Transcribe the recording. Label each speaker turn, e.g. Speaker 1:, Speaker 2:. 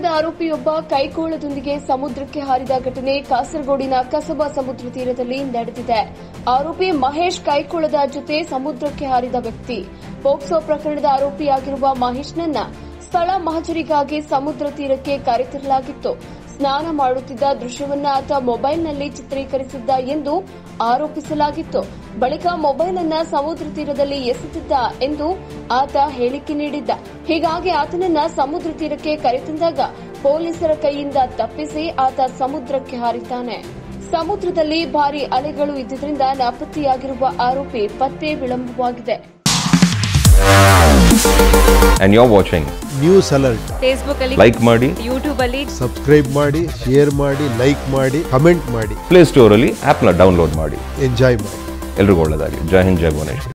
Speaker 1: ಆರೋಪಿಯೊಬ್ಬ ಕೈಕೋಳದೊಂದಿಗೆ ಸಮುದ್ರಕ್ಕೆ ಹಾರಿದ ಘಟನೆ ಕಾಸರಗೋಡಿನ ಕಸಬಾ ಸಮುದ್ರ ತೀರದಲ್ಲಿ ನಡೆದಿದೆ ಆರೋಪಿ ಮಹೇಶ್ ಕೈಕೋಳದ ಜೊತೆ ಸಮುದ್ರಕ್ಕೆ ಹಾರಿದ ವ್ಯಕ್ತಿ ಪೋಕ್ಸೋ ಪ್ರಕರಣದ ಆರೋಪಿಯಾಗಿರುವ ಮಹೇಶ್ನನ್ನ ಸ್ಥಳ ಮಹಜರಿಗಾಗಿ ಸಮುದ್ರ ತೀರಕ್ಕೆ ಕರೆತರಲಾಗಿತ್ತು ಸ್ನಾನ ಮಾಡುತ್ತಿದ್ದ ದೃಶ್ಯವನ್ನ ಆತ ಮೊಬೈಲ್ನಲ್ಲಿ ಚಿತ್ರೀಕರಿಸಿದ್ದ ಎಂದು ಆರೋಪಿಸಲಾಗಿತ್ತು ಬಳಿಕ ಮೊಬೈಲ್ ಅನ್ನ ಸಮುದ್ರ ತೀರದಲ್ಲಿ ಎಸೆದಿದ್ದ ಎಂದು ಆತ ಹೇಳಿಕೆ ನೀಡಿದ್ದ ಹೀಗಾಗಿ ಆತನನ್ನ ಸಮುದ್ರ ತೀರಕ್ಕೆ ಕರೆತಂದಾಗ ಪೊಲೀಸರ ಕೈಯಿಂದ ತಪ್ಪಿಸಿ ಆತ ಸಮುದ್ರಕ್ಕೆ ಹಾರಿದ್ದಾನೆ ಸಮುದ್ರದಲ್ಲಿ ಭಾರಿ ಅಲೆಗಳು ಇದ್ದುದರಿಂದ ನಾಪತ್ತೆಯಾಗಿರುವ ಆರೋಪಿ ಪತ್ತೆ ವಿಳಂಬವಾಗಿದೆ
Speaker 2: and you're watching.
Speaker 3: News alert
Speaker 4: Facebook ಅಲ್ಲಿ
Speaker 2: Like ಮಾಡಿ
Speaker 4: ಯೂಟ್ಯೂಬ್ ಅಲ್ಲಿ
Speaker 3: ಸಬ್ಸ್ಕ್ರೈಬ್ ಮಾಡಿ ಶೇರ್ ಮಾಡಿ ಲೈಕ್ ಮಾಡಿ ಕಮೆಂಟ್ ಮಾಡಿ
Speaker 2: ಪ್ಲೇ ಸ್ಟೋರಲ್ಲಿ ಆ್ಯಪ್ನ ಡೌನ್ಲೋಡ್ ಮಾಡಿ
Speaker 3: ಎಂಜಾಯ್ ಮಾಡಿ
Speaker 2: ಎಲ್ರಿಗೂ ಒಳ್ಳೆಯದಾಗಿ ಜೈ ಹಿಂದ್ ಜೈ ಭುವನೇಶ್ವರ್